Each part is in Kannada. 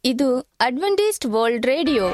ಇದು ಅಡ್ವೆಂಟಿಸ್ಟ್ ವರ್ಲ್ಡ್ ರೇಡಿಯೋ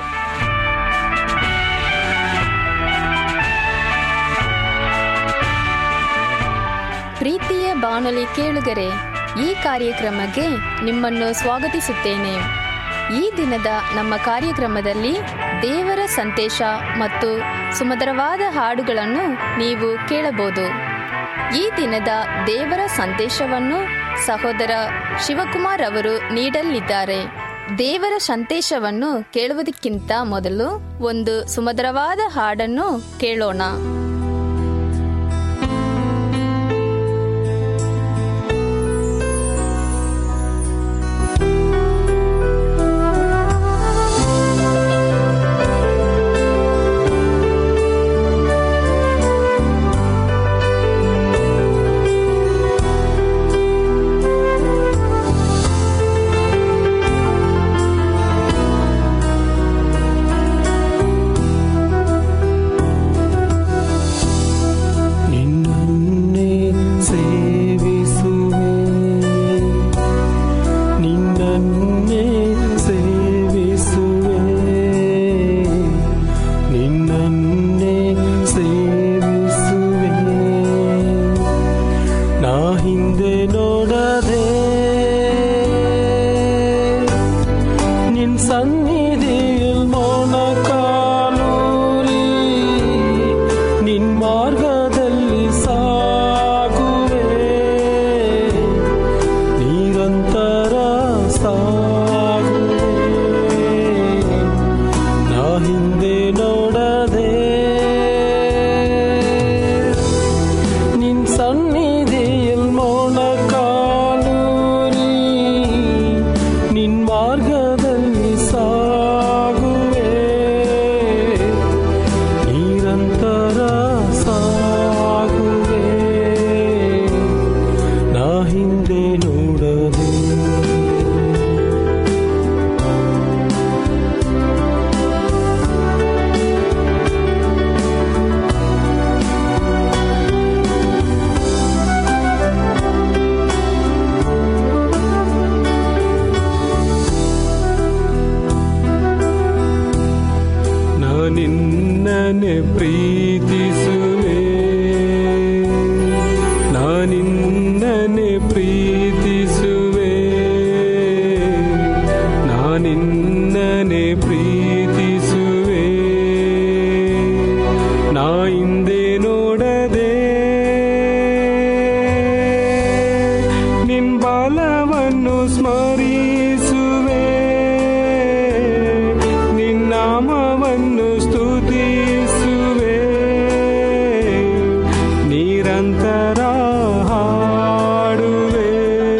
ಪ್ರೀತಿಯ ಬಾನುಲಿ ಕೇಳುಗರೆ ಈ ಕಾರ್ಯಕ್ರಮಕ್ಕೆ ನಿಮ್ಮನ್ನು ಸ್ವಾಗತಿಸುತ್ತೇನೆ ಈ ದಿನದ ನಮ್ಮ ಕಾರ್ಯಕ್ರಮದಲ್ಲಿ ದೇವರ ಸಂದೇಶ ಮತ್ತು ಸುಮಧುರವಾದ ಹಾಡುಗಳನ್ನು ನೀವು ಕೇಳಬಹುದು ಈ ದಿನದ ದೇವರ ಸಂದೇಶವನ್ನು ಸಹೋದರ ಶಿವಕುಮಾರ್ ಅವರು ನೀಡಲಿದ್ದಾರೆ ದೇವರ ಸಂದೇಶವನ್ನು ಕೇಳುವುದಕ್ಕಿಂತ ಮೊದಲು ಒಂದು ಸುಮಧುರವಾದ ಹಾಡನ್ನು ಕೇಳೋಣ ನಿನ್ನನ್ನೇ ಸೇವಿಸುವೆ ನಿನ್ನನ್ನೇ ಸೇವಿಸುವೆ ನಿನ್ನನ್ನೇ ಸೇವಿಸುವೆ ನಾ ಹಿಂದೆ ನೋಡದೆ ನಿನ್ ಸನ್ನಿಧಿയിൽ ಮೌನ ಕಾಲೂರಿ ನಿನ್ ಮಾರ್ಗದಲ್ಲಿ ಸಾಗುವೆ ನಿರಂತರ ಸಾಗುವೆ ನಾ ಹಿಂದೆ ನೋಡದೆ ನಿನ್ ಸನ್ನಿಧಿயில் ಮೌನ ಕಾಲೂರಿ ನಿನ್ ಮಾರ್ಗದಲ್ಲಿ ಸಾಗುವೆ ನಿರಂತರ ಸಾಗುವೆ ನಾ ಹಿಂದೆ ನೋಡದೆ ನಾನಿನ್ನನೆ ಪ್ರೀತಿಸುವೆ ನಾನಿನ್ನನೆ ಪ್ರೀತಿಸುವೆ ನಾನಿನ್ನನೆ ಪ್ರೀತಿಸುವೆ ನಾ ಹಿಂದೆ ನೋಡದೆ ನಿನ್ ಬಾಲವನ್ನು ಸ್ಮರಿಸುವೆ ನಿನ್ನಾಮವನ್ನು ಸ್ತುತಿಸುವೆ ನಿರಂತರ ಹಾಡುವೆ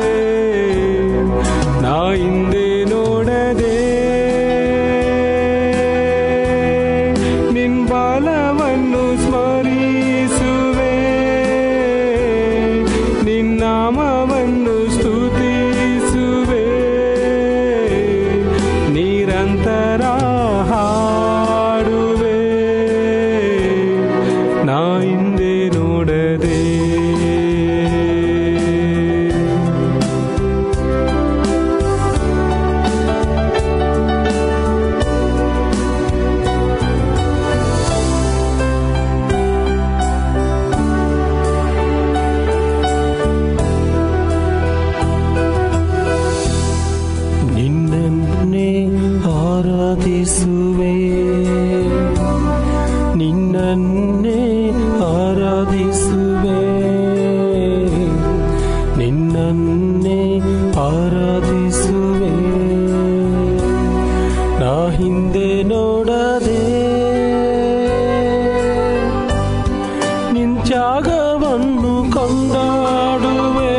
ನಾ ಹಿಂದೆ ನೋಡದೆ ನಿನ್ ಬಾಲವನ್ನು ಸ್ಮರಿಸುವೆ ನಿನ್ನಾಮವನ್ನು ಸ್ತುತಿಸುವೆ ನಿರಂತರ ಹಾಡುವೆ ನಾ ಹಿಂದೆ ನೋಡದೆ ನಿನ್ನನ್ನೇ ಆರಾಧಿಸುವೆ ನಿನ್ನನ್ನೇ ಆರಾಧಿಸುವೆ ನಿನ್ನನ್ನೇ ಆರಾಧಿಸುವೆ ನಾ ಹಿಂದೆ ನೋಡದೆ ನಿನ್ ತ್ಯಾಗವನ್ನು ಕೊಂಡಾಡುವೆ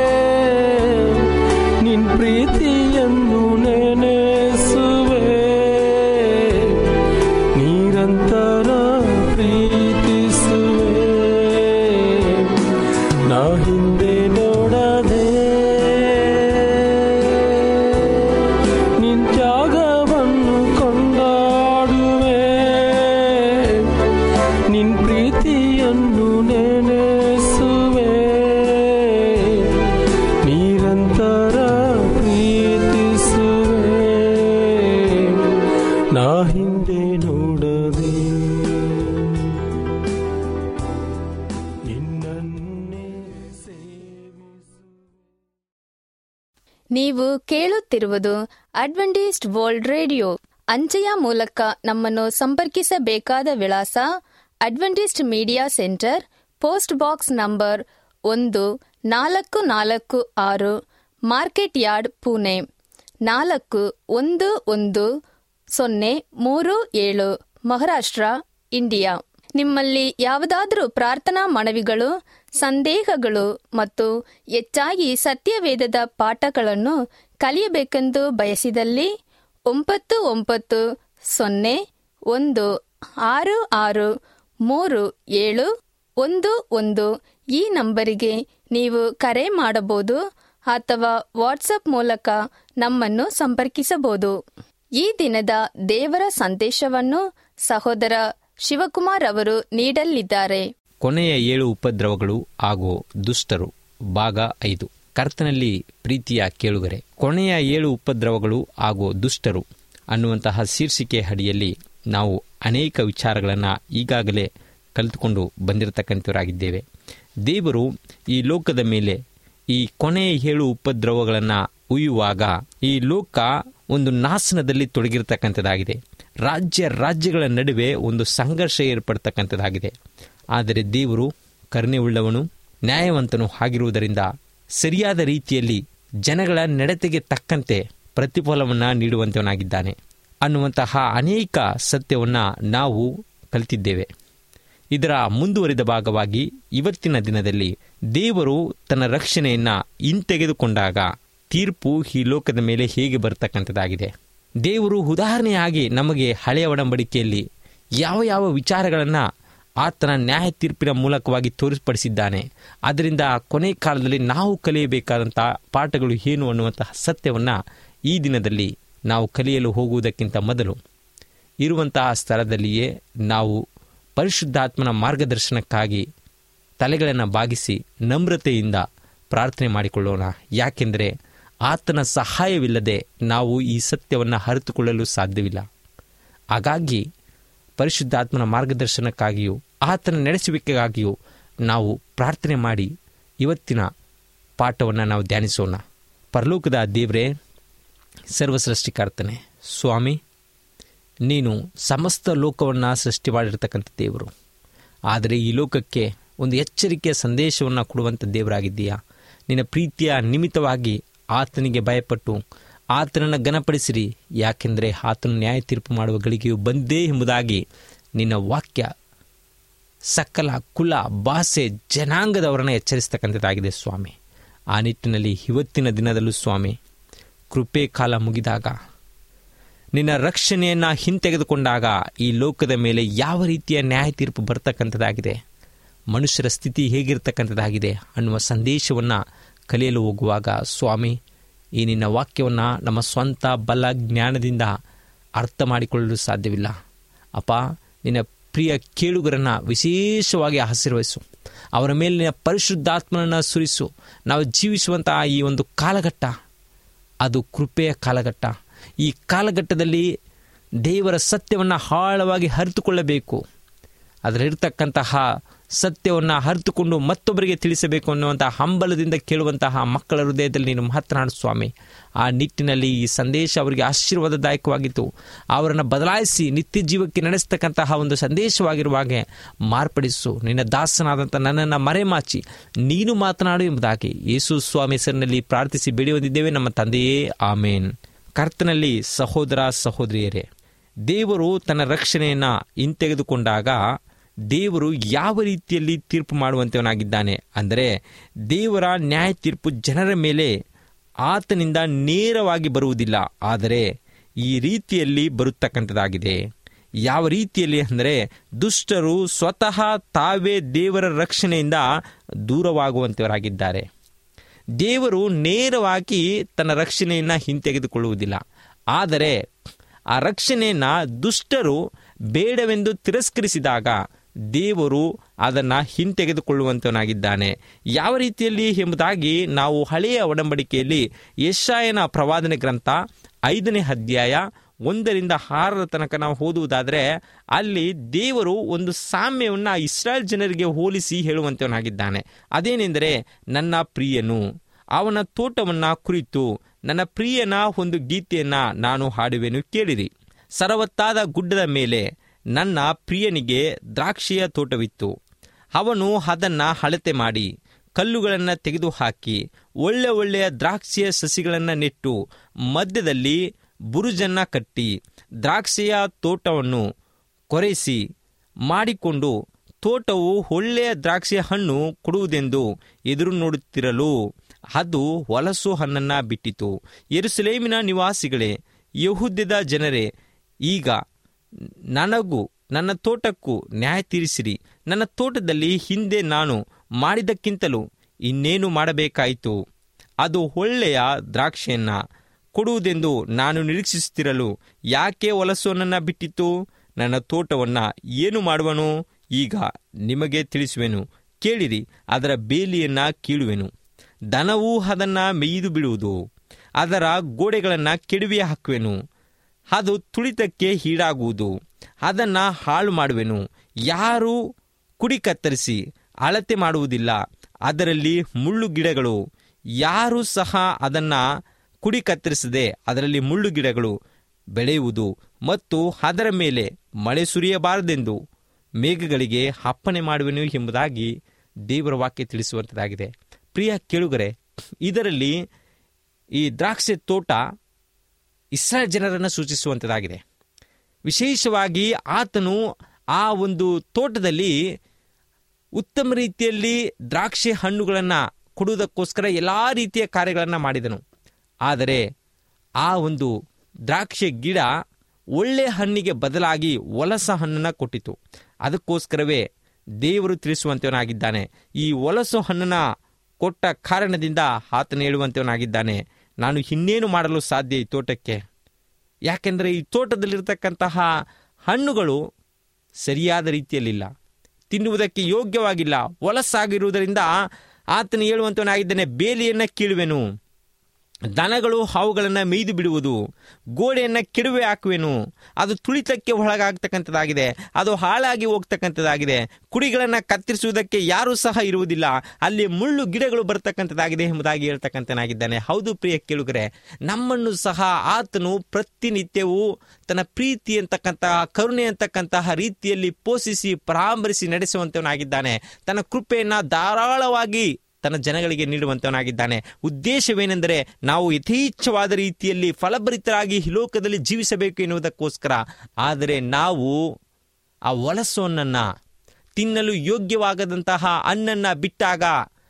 ನಿನ್ ಪ್ರೀತಿಯನ್ನು ನೆನೆಸುವೆ ನಿರಂತರ ಪ್ರೀತಿಸುವೆ ನೀವು ಕೇಳುತ್ತಿರುವುದು ಅಡ್ವೆಂಟಿಸ್ಟ್ ವರ್ಲ್ಡ್ ರೇಡಿಯೋ ಅಂಚೆಯ ಮೂಲಕ ನಮ್ಮನ್ನು ಸಂಪರ್ಕಿಸಬೇಕಾದ ವಿಳಾಸ Adventist media centre post box number ಒಂದು ನಾಲ್ಕು ನಾಲ್ಕು ಆರು ಮಾರ್ಕೆಟ್ ಯಾರ್ಡ್ ಪುಣೆ ನಾಲ್ಕು ಒಂದು ಒಂದು ಸೊನ್ನೆ ಮೂರು ಏಳು ಮಹಾರಾಷ್ಟ್ರ ಇಂಡಿಯಾ ನಿಮ್ಮಲ್ಲಿ ಯಾವುದಾದರೂ ಪ್ರಾರ್ಥನಾ ಮನವಿಗಳು ಸಂದೇಹಗಳು ಮತ್ತು ಹೆಚ್ಚಾಗಿ ಸತ್ಯವೇದದ ಪಾಠಗಳನ್ನು ಕಲಿಯಬೇಕೆಂದು ಬಯಸಿದಲ್ಲಿ ಒಂಬತ್ತು ಒಂಬತ್ತು ಸೊನ್ನೆ ಒಂದು ಆರು ಆರು ಮೂರು ಏಳು ಒಂದು ಒಂದು ಈ ನಂಬರಿಗೆ ನೀವು ಕರೆ ಮಾಡಬಹುದು ಅಥವಾ ವಾಟ್ಸಪ್ ಮೂಲಕ ನಮ್ಮನ್ನು ಸಂಪರ್ಕಿಸಬಹುದು ಈ ದಿನದ ದೇವರ ಸಂದೇಶವನ್ನು ಸಹೋದರ ಶಿವಕುಮಾರ್ ಅವರು ನೀಡಲಿದ್ದಾರೆ ಕೊನೆಯ ಏಳು ಉಪದ್ರವಗಳು ಹಾಗೂ ದುಷ್ಟರು ಭಾಗ ಐದು ಕರ್ತನಲ್ಲಿ ಪ್ರೀತಿಯ ಕೇಳುಗರೆ ಕೊನೆಯ ಏಳು ಉಪದ್ರವಗಳು ಹಾಗೂ ದುಷ್ಟರು ಅನ್ನುವಂತಹ ಶೀರ್ಷಿಕೆ ಅಡಿಯಲ್ಲಿ ನಾವು ಅನೇಕ ವಿಚಾರಗಳನ್ನು ಈಗಾಗಲೇ ಕಲಿತುಕೊಂಡು ಬಂದಿರತಕ್ಕಂಥವರಾಗಿದ್ದೇವೆ ದೇವರು ಈ ಲೋಕದ ಮೇಲೆ ಈ ಕೊನೆಯ ಏಳು ಉಪದ್ರವಗಳನ್ನು ಉಯ್ಯುವಾಗ ಈ ಲೋಕ ಒಂದು ನಾಶನದಲ್ಲಿ ತೊಡಗಿರತಕ್ಕಂಥದ್ದಾಗಿದೆ ರಾಜ್ಯ ರಾಜ್ಯಗಳ ನಡುವೆ ಒಂದು ಸಂಘರ್ಷ ಏರ್ಪಡ್ತಕ್ಕಂಥದ್ದಾಗಿದೆ ಆದರೆ ದೇವರು ಕರುಣೆ ಉಳ್ಳವನು ನ್ಯಾಯವಂತನು ಆಗಿರುವುದರಿಂದ ಸರಿಯಾದ ರೀತಿಯಲ್ಲಿ ಜನಗಳ ನಡತೆಗೆ ತಕ್ಕಂತೆ ಪ್ರತಿಫಲವನ್ನು ನೀಡುವಂತವನಾಗಿದ್ದಾನೆ ಅನ್ನುವಂತಹ ಅನೇಕ ಸತ್ಯವನ್ನು ನಾವು ಕಲಿತಿದ್ದೇವೆ ಇದರ ಮುಂದುವರಿದ ಭಾಗವಾಗಿ ಇವತ್ತಿನ ದಿನದಲ್ಲಿ ದೇವರು ತನ್ನ ರಕ್ಷಣೆಯನ್ನ ಹಿಂತೆಗೆದುಕೊಂಡಾಗ ತೀರ್ಪು ಈ ಲೋಕದ ಮೇಲೆ ಹೇಗೆ ಬರತಕ್ಕಂಥದ್ದಾಗಿದೆ ದೇವರು ಉದಾಹರಣೆಯಾಗಿ ನಮಗೆ ಹಳೆಯ ಒಡಂಬಡಿಕೆಯಲ್ಲಿ ಯಾವ ಯಾವ ವಿಚಾರಗಳನ್ನು ಆತನ ನ್ಯಾಯ ತೀರ್ಪಿನ ಮೂಲಕವಾಗಿ ತೋರಿಸ್ಪಡಿಸಿದ್ದಾನೆ ಅದರಿಂದ ಕೊನೆ ಕಾಲದಲ್ಲಿ ನಾವು ಕಲಿಯಬೇಕಾದಂತಹ ಪಾಠಗಳು ಏನು ಅನ್ನುವಂತಹ ಸತ್ಯವನ್ನು ಈ ದಿನದಲ್ಲಿ ನಾವು ಕಲಿಯಲು ಹೋಗುವುದಕ್ಕಿಂತ ಮೊದಲು ಇರುವಂತಹ ಸ್ಥಳದಲ್ಲಿಯೇ ನಾವು ಪರಿಶುದ್ಧಾತ್ಮನ ಮಾರ್ಗದರ್ಶನಕ್ಕಾಗಿ ತಲೆಗಳನ್ನು ಬಾಗಿಸಿ ನಮ್ರತೆಯಿಂದ ಪ್ರಾರ್ಥನೆ ಮಾಡಿಕೊಳ್ಳೋಣ ಯಾಕೆಂದರೆ ಆತನ ಸಹಾಯವಿಲ್ಲದೆ ನಾವು ಈ ಸತ್ಯವನ್ನು ಅರಿತುಕೊಳ್ಳಲು ಸಾಧ್ಯವಿಲ್ಲ ಹಾಗಾಗಿ ಪರಿಶುದ್ಧಾತ್ಮನ ಮಾರ್ಗದರ್ಶನಕ್ಕಾಗಿಯೂ ಆತನ ನಡೆಸುವಿಕೆಗಾಗಿಯೂ ನಾವು ಪ್ರಾರ್ಥನೆ ಮಾಡಿ ಇವತ್ತಿನ ಪಾಠವನ್ನು ನಾವು ಧ್ಯಾನಿಸೋಣ ಪರಲೋಕದ ದೇವರೇ ಸರ್ವಸೃಷ್ಟಿಕರ್ತನೆ ಸ್ವಾಮಿ ನೀನು ಸಮಸ್ತ ಲೋಕವನ್ನು ಸೃಷ್ಟಿ ಮಾಡಿರ್ತಕ್ಕಂಥ ದೇವರು ಆದರೆ ಈ ಲೋಕಕ್ಕೆ ಒಂದು ಎಚ್ಚರಿಕೆಯ ಸಂದೇಶವನ್ನು ಕೊಡುವಂಥ ದೇವರಾಗಿದ್ದೀಯಾ ನಿನ್ನ ಪ್ರೀತಿಯ ನಿಮಿತ್ತವಾಗಿ ಆತನಿಗೆ ಭಯಪಟ್ಟು ಆತನನ್ನು ಘನಪಡಿಸಿರಿ ಯಾಕೆಂದರೆ ಆತನು ನ್ಯಾಯ ತೀರ್ಪು ಮಾಡುವ ಗಳಿಗೆಯು ಬಂದೇ ಎಂಬುದಾಗಿ ನಿನ್ನ ವಾಕ್ಯ ಸಕಲ ಕುಲ ಭಾಷೆ ಜನಾಂಗದವರನ್ನು ಎಚ್ಚರಿಸ್ತಕ್ಕಂಥದ್ದಾಗಿದೆ ಸ್ವಾಮಿ ಆ ನಿಟ್ಟಿನಲ್ಲಿ ಇವತ್ತಿನ ದಿನದಲ್ಲೂ ಸ್ವಾಮಿ ಕೃಪೆ ಕಾಲ ಮುಗಿದಾಗ ನಿನ್ನ ರಕ್ಷಣೆಯನ್ನು ಹಿಂತೆಗೆದುಕೊಂಡಾಗ ಈ ಲೋಕದ ಮೇಲೆ ಯಾವ ರೀತಿಯ ನ್ಯಾಯ ತೀರ್ಪು ಬರ್ತಕ್ಕಂಥದ್ದಾಗಿದೆ ಮನುಷ್ಯರ ಸ್ಥಿತಿ ಹೇಗಿರ್ತಕ್ಕಂಥದ್ದಾಗಿದೆ ಅನ್ನುವ ಸಂದೇಶವನ್ನು ಕಲಿಯಲು ಹೋಗುವಾಗ ಸ್ವಾಮಿ ಈ ನಿನ್ನ ವಾಕ್ಯವನ್ನು ನಮ್ಮ ಸ್ವಂತ ಬಲ ಜ್ಞಾನದಿಂದ ಅರ್ಥ ಮಾಡಿಕೊಳ್ಳಲು ಸಾಧ್ಯವಿಲ್ಲ ಅಪ್ಪ ನಿನ್ನ ಪ್ರಿಯ ಕೇಳುಗರನ್ನು ವಿಶೇಷವಾಗಿ ಆಶೀರ್ವಹಿಸು ಅವರ ಮೇಲಿನ ಪರಿಶುದ್ಧಾತ್ಮನನ್ನು ಸುರಿಸು ನಾವು ಜೀವಿಸುವಂತಹ ಈ ಒಂದು ಕಾಲಘಟ್ಟ ಅದು ಕೃಪೆಯ ಕಾಲಘಟ್ಟ ಈ ಕಾಲಘಟ್ಟದಲ್ಲಿ ದೇವರ ಸತ್ಯವನ್ನು ಆಳವಾಗಿ ಅರಿತುಕೊಳ್ಳಬೇಕು ಅದರಲ್ಲಿರ್ತಕ್ಕಂತಹ ಸತ್ಯವನ್ನು ಅರಿತುಕೊಂಡು ಮತ್ತೊಬ್ಬರಿಗೆ ತಿಳಿಸಬೇಕು ಅನ್ನುವಂತಹ ಹಂಬಲದಿಂದ ಕೇಳುವಂತಹ ಮಕ್ಕಳ ಹೃದಯದಲ್ಲಿ ನೀನು ಮಾತನಾಡು ಸ್ವಾಮಿ ಆ ನಿಟ್ಟಿನಲ್ಲಿ ಈ ಸಂದೇಶ ಅವರಿಗೆ ಆಶೀರ್ವಾದದಾಯಕವಾಗಿತ್ತು ಅವರನ್ನು ಬದಲಾಯಿಸಿ ನಿತ್ಯ ಜೀವಕ್ಕೆ ನಡೆಸ್ತಕ್ಕಂತಹ ಒಂದು ಸಂದೇಶವಾಗಿರುವಾಗೆ ಮಾರ್ಪಡಿಸು ನಿನ್ನ ದಾಸನಾದಂಥ ನನ್ನನ್ನು ಮರೆಮಾಚಿ ನೀನು ಮಾತನಾಡು ಎಂಬುದಾಗಿ ಯೇಸು ಸ್ವಾಮಿ ಹೆಸರಿನಲ್ಲಿ ಪ್ರಾರ್ಥಿಸಿ ಬೇಡಿ ಹೊಂದಿದ್ದೇವೆ ನಮ್ಮ ತಂದೆಯೇ ಆಮೇನ್ ಕರ್ತನಲ್ಲಿ ಸಹೋದರ ಸಹೋದರಿಯರೇ ದೇವರು ತನ್ನ ರಕ್ಷಣೆಯನ್ನು ಹಿಂತೆಗೆದುಕೊಂಡಾಗ ದೇವರು ಯಾವ ರೀತಿಯಲ್ಲಿ ತೀರ್ಪು ಮಾಡುವಂತವನಾಗಿದ್ದಾನೆ ಅಂದರೆ ದೇವರ ನ್ಯಾಯ ತೀರ್ಪು ಜನರ ಮೇಲೆ ಆತನಿಂದ ನೇರವಾಗಿ ಬರುವುದಿಲ್ಲ ಆದರೆ ಈ ರೀತಿಯಲ್ಲಿ ಬರುತ್ತಕ್ಕಂಥದ್ದಾಗಿದೆ ಯಾವ ರೀತಿಯಲ್ಲಿ ಅಂದರೆ ದುಷ್ಟರು ಸ್ವತಃ ತಾವೇ ದೇವರ ರಕ್ಷಣೆಯಿಂದ ದೂರವಾಗುವಂಥವರಾಗಿದ್ದಾರೆ ದೇವರು ನೇರವಾಗಿ ತನ್ನ ರಕ್ಷಣೆಯನ್ನು ಹಿಂತೆಗೆದುಕೊಳ್ಳುವುದಿಲ್ಲ ಆದರೆ ಆ ರಕ್ಷಣೆಯನ್ನು ದುಷ್ಟರು ಬೇಡವೆಂದು ತಿರಸ್ಕರಿಸಿದಾಗ ದೇವರು ಅದನ್ನು ಹಿಂತೆಗೆದುಕೊಳ್ಳುವಂತವನಾಗಿದ್ದಾನೆ ಯಾವ ರೀತಿಯಲ್ಲಿ ಎಂಬುದಾಗಿ ನಾವು ಹಳೆಯ ಒಡಂಬಡಿಕೆಯಲ್ಲಿ ಯಶಾಯನ ಪ್ರವಾದನೆ ಗ್ರಂಥ ಐದನೇ ಅಧ್ಯಾಯ ಒಂದರಿಂದ ಆರರ ತನಕ ನಾವು ಓದುವುದಾದರೆ ಅಲ್ಲಿ ದೇವರು ಒಂದು ಸಾಮ್ಯವನ್ನು ಇಸ್ರಾಯೇಲ್ ಜನರಿಗೆ ಹೋಲಿಸಿ ಹೇಳುವಂತವನಾಗಿದ್ದಾನೆ ಅದೇನೆಂದರೆ ನನ್ನ ಪ್ರಿಯನು ಅವನ ತೋಟವನ್ನು ಕುರಿತು ನನ್ನ ಪ್ರಿಯನ ಒಂದು ಗೀತೆಯನ್ನ ನಾನು ಹಾಡುವೆನು ಕೇಳಿರಿ ಸರವತ್ತಾದ ಗುಡ್ಡದ ಮೇಲೆ ನನ್ನ ಪ್ರಿಯನಿಗೆ ದ್ರಾಕ್ಷಿಯ ತೋಟವಿತ್ತು ಅವನು ಅದನ್ನ ಅಳತೆ ಮಾಡಿ ಕಲ್ಲುಗಳನ್ನು ತೆಗೆದುಹಾಕಿ ಒಳ್ಳೆ ಒಳ್ಳೆಯ ದ್ರಾಕ್ಷಿಯ ಸಸಿಗಳನ್ನು ನೆಟ್ಟು ಮಧ್ಯದಲ್ಲಿ ಬುರುಜನ್ನ ಕಟ್ಟಿ ದ್ರಾಕ್ಷಿಯ ತೋಟವನ್ನು ಕೊರೆಸಿ ಮಾಡಿಕೊಂಡು ತೋಟವು ಒಳ್ಳೆಯ ದ್ರಾಕ್ಷಿ ಹಣ್ಣು ಕೊಡುವುದೆಂದು ಎದುರು ನೋಡುತ್ತಿರಲು ಅದು ಹೊಲಸು ಹಣ್ಣನ್ನ ಬಿಟ್ಟಿತು ಯೆರೂಸಲೇಮಿನ ನಿವಾಸಿಗಳೇ ಯಹುದ್ಯದ ಜನರೇ ಈಗ ನನಗೂ ನನ್ನ ತೋಟಕ್ಕೂ ನ್ಯಾಯ ತೀರಿಸಿರಿ ನನ್ನ ತೋಟದಲ್ಲಿ ಹಿಂದೆ ನಾನು ಮಾಡಿದ್ದಕ್ಕಿಂತಲೂ ಇನ್ನೇನು ಮಾಡಬೇಕಾಯಿತು ಅದು ಒಳ್ಳೆಯ ದ್ರಾಕ್ಷಿಯನ್ನ ಕೊಡುವುದೆಂದು ನಾನು ನಿರೀಕ್ಷಿಸುತ್ತಿರಲು ಯಾಕೆ ಹೊಲಸೋನನ್ನ ಬಿಟ್ಟಿತು ನನ್ನ ತೋಟವನ್ನ ಏನು ಮಾಡುವನು ಈಗ ನಿಮಗೆ ತಿಳಿಸುವೆನು ಕೇಳಿರಿ ಅದರ ಬೇಲಿಯನ್ನ ಕೀಳುವೆನು ದನವೂ ಅದನ್ನ ಮೇಯ್ದು ಬಿಡುವುದು ಅದರ ಗೋಡೆಗಳನ್ನು ಕೆಡವಿ ಹಾಕುವೆನು ಅದು ತುಳಿತಕ್ಕೆ ಈಡಾಗುವುದು ಅದನ್ನ ಹಾಳು ಮಾಡುವೆನು ಯಾರು ಕುಡಿ ಕತ್ತರಿಸಿ ಅಳತೆ ಮಾಡುವುದಿಲ್ಲ ಅದರಲ್ಲಿ ಮುಳ್ಳು ಗಿಡಗಳು ಯಾರೂ ಸಹ ಅದನ್ನ ಕುಡಿ ಕತ್ತರಿಸದೆ ಅದರಲ್ಲಿ ಮುಳ್ಳು ಗಿಡಗಳು ಬೆಳೆಯುವುದು ಮತ್ತು ಅದರ ಮೇಲೆ ಮಳೆ ಸುರಿಯಬಾರದೆಂದು ಮೇಘಗಳಿಗೆ ಅಪ್ಪಣೆ ಮಾಡುವೆನು ಎಂಬುದಾಗಿ ದೇವರ ವಾಕ್ಯ ತಿಳಿಸುವಂಥದ್ದಾಗಿದೆ ಪ್ರಿಯ ಕೇಳುಗರೆ ಇದರಲ್ಲಿ ಈ ದ್ರಾಕ್ಷಿ ತೋಟ ಇಸ್ರಾಯೇಲ್ ಜನರನ್ನು ಸೂಚಿಸುವಂಥದ್ದಾಗಿದೆ ವಿಶೇಷವಾಗಿ ಆತನು ಆ ಒಂದು ತೋಟದಲ್ಲಿ ಉತ್ತಮ ರೀತಿಯಲ್ಲಿ ದ್ರಾಕ್ಷಿ ಹಣ್ಣುಗಳನ್ನು ಕೊಡುವುದಕ್ಕೋಸ್ಕರ ಎಲ್ಲ ರೀತಿಯ ಕಾರ್ಯಗಳನ್ನು ಮಾಡಿದನು ಆದರೆ ಆ ಒಂದು ದ್ರಾಕ್ಷಿ ಗಿಡ ಒಳ್ಳೆ ಹಣ್ಣಿಗೆ ಬದಲಾಗಿ ಹೊಲಸ ಹಣ್ಣನ್ನು ಕೊಟ್ಟಿತು ಅದಕ್ಕೋಸ್ಕರವೇ ದೇವರು ತಿಳಿಸುವಂತವನಾಗಿದ್ದಾನೆ ಈ ಹೊಲಸು ಹಣ್ಣನ್ನ ಕೊಟ್ಟ ಕಾರಣದಿಂದ ಆತನು ಹೇಳುವಂತವನಾಗಿದ್ದಾನೆ ನಾನು ಇನ್ನೇನು ಮಾಡಲು ಸಾಧ್ಯ ಈ ತೋಟಕ್ಕೆ ಯಾಕೆಂದರೆ ಈ ತೋಟದಲ್ಲಿರ್ತಕ್ಕಂತಹ ಹಣ್ಣುಗಳು ಸರಿಯಾದ ರೀತಿಯಲ್ಲಿಲ್ಲ ತಿನ್ನುವುದಕ್ಕೆ ಯೋಗ್ಯವಾಗಿಲ್ಲ ಹೊಲಸಾಗಿರುವುದರಿಂದ ಆತನು ಹೇಳುವಂತವನಾಗಿದ್ದಾನೆ ಬೇಲಿಯನ್ನು ಕೀಳುವೆನು ದನಗಳು ಹಾವುಗಳನ್ನು ಮೇಯ್ದು ಬಿಡುವುದು ಗೋಡೆಯನ್ನು ಕೆಡುವೆ ಹಾಕುವೆನು ಅದು ತುಳಿತಕ್ಕೆ ಒಳಗಾಗ್ತಕ್ಕಂಥದ್ದಾಗಿದೆ ಅದು ಹಾಳಾಗಿ ಹೋಗ್ತಕ್ಕಂಥದ್ದಾಗಿದೆ ಕುಡಿಗಳನ್ನು ಕತ್ತರಿಸುವುದಕ್ಕೆ ಯಾರೂ ಸಹ ಇರುವುದಿಲ್ಲ ಅಲ್ಲಿ ಮುಳ್ಳು ಗಿಡಗಳು ಬರ್ತಕ್ಕಂಥದ್ದಾಗಿದೆ ಎಂಬುದಾಗಿ ಹೇಳ್ತಕ್ಕಂಥನಾಗಿದ್ದಾನೆ ಹೌದು ಪ್ರಿಯ ಕೇಳುಗರೆ ನಮ್ಮನ್ನು ಸಹ ಆತನು ಪ್ರತಿನಿತ್ಯವೂ ತನ್ನ ಪ್ರೀತಿ ಅಂತಕ್ಕಂತಹ ಕರುಣೆ ಅಂತಕ್ಕಂತಹ ರೀತಿಯಲ್ಲಿ ಪೋಷಿಸಿ ಪರಾಮರಿಸಿ ನಡೆಸುವಂತವನಾಗಿದ್ದಾನೆ ತನ್ನ ಕೃಪೆಯನ್ನು ಧಾರಾಳವಾಗಿ ತನ್ನ ಜನಗಳಿಗೆ ನೀಡುವಂತವನಾಗಿದ್ದಾನೆ ಉದ್ದೇಶವೇನೆಂದರೆ ನಾವು ಯಥೇಚ್ಛವಾದ ರೀತಿಯಲ್ಲಿ ಫಲಭರಿತರಾಗಿ ಈ ಲೋಕದಲ್ಲಿ ಜೀವಿಸಬೇಕು ಎನ್ನುವುದಕ್ಕೋಸ್ಕರ ಆದರೆ ನಾವು ಆ ಹೊಲಸೋನನ್ನ ತಿನ್ನಲು ಯೋಗ್ಯವಾಗದಂತಹ ಹಣ್ಣನ್ನ ಬಿಟ್ಟಾಗ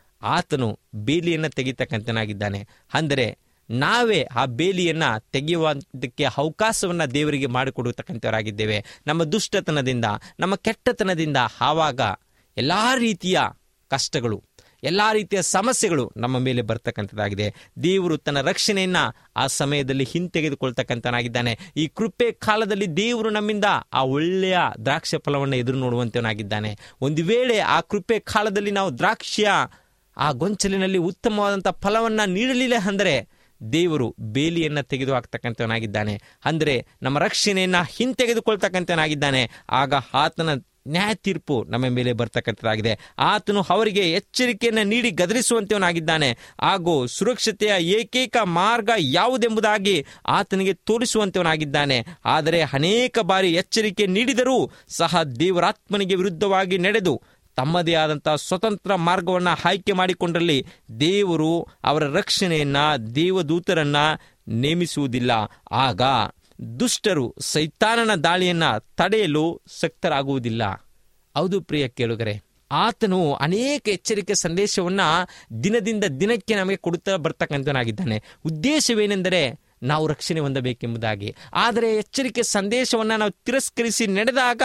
ಆತನು ಬೇಲಿಯನ್ನು ತೆಗಿತಕ್ಕಂತನಾಗಿದ್ದಾನೆ ಅಂದರೆ ನಾವೇ ಆ ಬೇಲಿಯನ್ನ ತೆಗೆಯುವುದಕ್ಕೆ ಅವಕಾಶವನ್ನ ದೇವರಿಗೆ ಮಾಡಿಕೊಡತಕ್ಕಂಥವರಾಗಿದ್ದೇವೆ ನಮ್ಮ ದುಷ್ಟತನದಿಂದ ನಮ್ಮ ಕೆಟ್ಟತನದಿಂದ ಆವಾಗ ಎಲ್ಲಾ ರೀತಿಯ ಕಷ್ಟಗಳು ಎಲ್ಲ ರೀತಿಯ ಸಮಸ್ಯೆಗಳು ನಮ್ಮ ಮೇಲೆ ಬರ್ತಕ್ಕಂಥದ್ದಾಗಿದೆ ದೇವರು ತನ್ನ ರಕ್ಷಣೆಯನ್ನ ಆ ಸಮಯದಲ್ಲಿ ಹಿಂತೆಗೆದುಕೊಳ್ತಕ್ಕಂಥನಾಗಿದ್ದಾನೆ ಈ ಕೃಪೆ ಕಾಲದಲ್ಲಿ ದೇವರು ನಮ್ಮಿಂದ ಆ ಒಳ್ಳೆಯ ದ್ರಾಕ್ಷ ಫಲವನ್ನು ಎದುರು ನೋಡುವಂತವನಾಗಿದ್ದಾನೆ ಒಂದು ವೇಳೆ ಆ ಕೃಪೆ ಕಾಲದಲ್ಲಿ ನಾವು ದ್ರಾಕ್ಷಿಯ ಆ ಗೊಂಚಲಿನಲ್ಲಿ ಉತ್ತಮವಾದಂಥ ಫಲವನ್ನ ನೀಡಲಿಲ್ಲ ಅಂದರೆ ದೇವರು ಬೇಲಿಯನ್ನ ತೆಗೆದು ಹಾಕ್ತಕ್ಕಂಥವನಾಗಿದ್ದಾನೆ ಅಂದರೆ ನಮ್ಮ ರಕ್ಷಣೆಯನ್ನ ಹಿಂತೆಗೆದುಕೊಳ್ತಕ್ಕಂಥವನಾಗಿದ್ದಾನೆ ಆಗ ಆತನ ನ್ಯಾಯ ತೀರ್ಪು ನಮ್ಮ ಮೇಲೆ ಬರ್ತಕ್ಕಂಥದ್ದಾಗಿದೆ ಆತನು ಅವರಿಗೆ ಎಚ್ಚರಿಕೆಯನ್ನು ನೀಡಿ ಗದರಿಸುವಂತವನಾಗಿದ್ದಾನೆ ಹಾಗೂ ಸುರಕ್ಷತೆಯ ಏಕೈಕ ಮಾರ್ಗ ಯಾವುದೆಂಬುದಾಗಿ ಆತನಿಗೆ ತೋರಿಸುವಂತವನಾಗಿದ್ದಾನೆ ಆದರೆ ಅನೇಕ ಬಾರಿ ಎಚ್ಚರಿಕೆ ನೀಡಿದರೂ ಸಹ ದೇವರಾತ್ಮನಿಗೆ ವಿರುದ್ಧವಾಗಿ ನಡೆದು ತಮ್ಮದೇ ಆದಂತಹ ಸ್ವತಂತ್ರ ಮಾರ್ಗವನ್ನು ಆಯ್ಕೆ ಮಾಡಿಕೊಂಡಲ್ಲಿ ದೇವರು ಅವರ ರಕ್ಷಣೆಯನ್ನ ದೇವದೂತರನ್ನ ನೇಮಿಸುವುದಿಲ್ಲ ಆಗ ದುಷ್ಟರು ಸೈತಾನನ ದಾಳಿಯನ್ನ ತಡೆಯಲು ಶಕ್ತರಾಗುವುದಿಲ್ಲ ಹೌದು ಪ್ರಿಯ ಕೇಳುಗರೆ ಆತನು ಅನೇಕ ಎಚ್ಚರಿಕೆ ಸಂದೇಶವನ್ನ ದಿನದಿಂದ ದಿನಕ್ಕೆ ನಮಗೆ ಕೊಡುತ್ತಾ ಬರ್ತಕ್ಕಂಥವನಾಗಿದ್ದಾನೆ ಉದ್ದೇಶವೇನೆಂದರೆ ನಾವು ರಕ್ಷಣೆ ಹೊಂದಬೇಕೆಂಬುದಾಗಿ ಆದರೆ ಎಚ್ಚರಿಕೆ ಸಂದೇಶವನ್ನ ನಾವು ತಿರಸ್ಕರಿಸಿ ನಡೆದಾಗ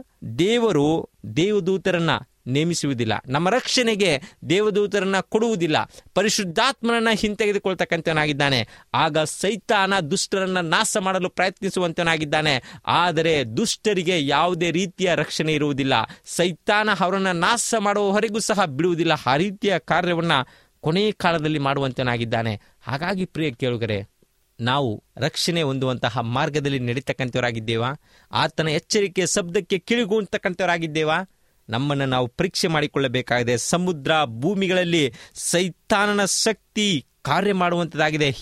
ದೇವರು ದೇವದೂತರನ್ನ ನೇಮಿಸುವುದಿಲ್ಲ ನಮ್ಮ ರಕ್ಷಣೆಗೆ ದೇವದೂತರನ್ನ ಕೊಡುವುದಿಲ್ಲ ಪರಿಶುದ್ಧಾತ್ಮನನ್ನ ಹಿಂತೆಗೆದುಕೊಳ್ತಕ್ಕಂಥವನಾಗಿದ್ದಾನೆ ಆಗ ಸೈತಾನ ದುಷ್ಟರನ್ನ ನಾಶ ಮಾಡಲು ಪ್ರಯತ್ನಿಸುವಂತನಾಗಿದ್ದಾನೆ ಆದರೆ ದುಷ್ಟರಿಗೆ ಯಾವುದೇ ರೀತಿಯ ರಕ್ಷಣೆ ಇರುವುದಿಲ್ಲ ಸೈತಾನ ಅವರನ್ನ ನಾಶ ಮಾಡುವವರೆಗೂ ಸಹ ಬಿಡುವುದಿಲ್ಲ ಆ ರೀತಿಯ ಕಾರ್ಯವನ್ನ ಕೊನೆಯ ಕಾಲದಲ್ಲಿ ಮಾಡುವಂತನಾಗಿದ್ದಾನೆ ಹಾಗಾಗಿ ಪ್ರಿಯ ಕೇಳುಗರೆ ನಾವು ರಕ್ಷಣೆ ಹೊಂದುವಂತಹ ಮಾರ್ಗದಲ್ಲಿ ನಡೀತಕ್ಕಂಥವರಾಗಿದ್ದೇವಾ ಆತನ ಎಚ್ಚರಿಕೆಯ ಶಬ್ದಕ್ಕೆ ಕಿಳಿಗುವಂತಕ್ಕಂಥವರಾಗಿದ್ದೇವಾ ನಮ್ಮನ್ನು ನಾವು ಪರೀಕ್ಷೆ ಮಾಡಿಕೊಳ್ಳಬೇಕಾಗಿದೆ ಸಮುದ್ರ ಭೂಮಿಗಳಲ್ಲಿ ಸೈತಾನನ ಶಕ್ತಿ ಕಾರ್ಯ ಮಾಡುವಂಥದ್ದಾಗಿದೆ ಇವತ್ತು